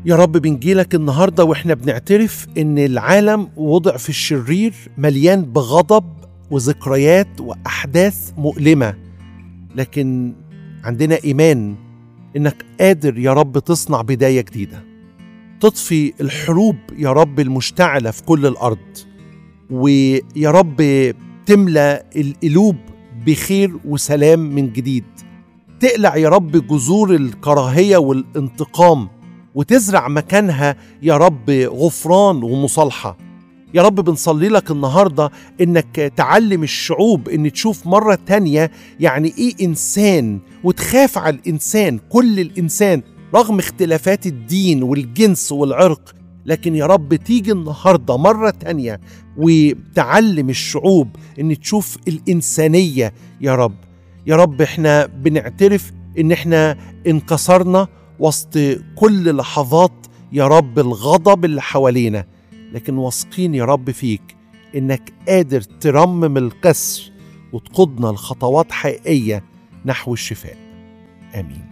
يا رب بنجيلك النهاردة وإحنا بنعترف إن العالم وضع في الشرير مليان بغضب وذكريات وأحداث مؤلمة لكن عندنا إيمان إنك قادر يا رب تصنع بداية جديدة تطفي الحروب يا رب المشتعلة في كل الأرض ويا رب تملى القلوب بخير وسلام من جديد تقلع يا رب جذور الكراهية والانتقام وتزرع مكانها يا رب غفران ومصالحة يا رب بنصلي لك النهاردة إنك تعلم الشعوب إن تشوف مرة تانية يعني إيه إنسان وتخاف على الإنسان كل الإنسان رغم اختلافات الدين والجنس والعرق لكن يا رب تيجي النهاردة مرة تانية وتعلم الشعوب إن تشوف الإنسانية يا رب يا رب احنا بنعترف إن احنا انكسرنا وسط كل لحظات يا رب الغضب اللي حوالينا لكن واثقين يا رب فيك إنك قادر ترمم الكسر وتقودنا لخطوات حقيقية نحو الشفاء آمين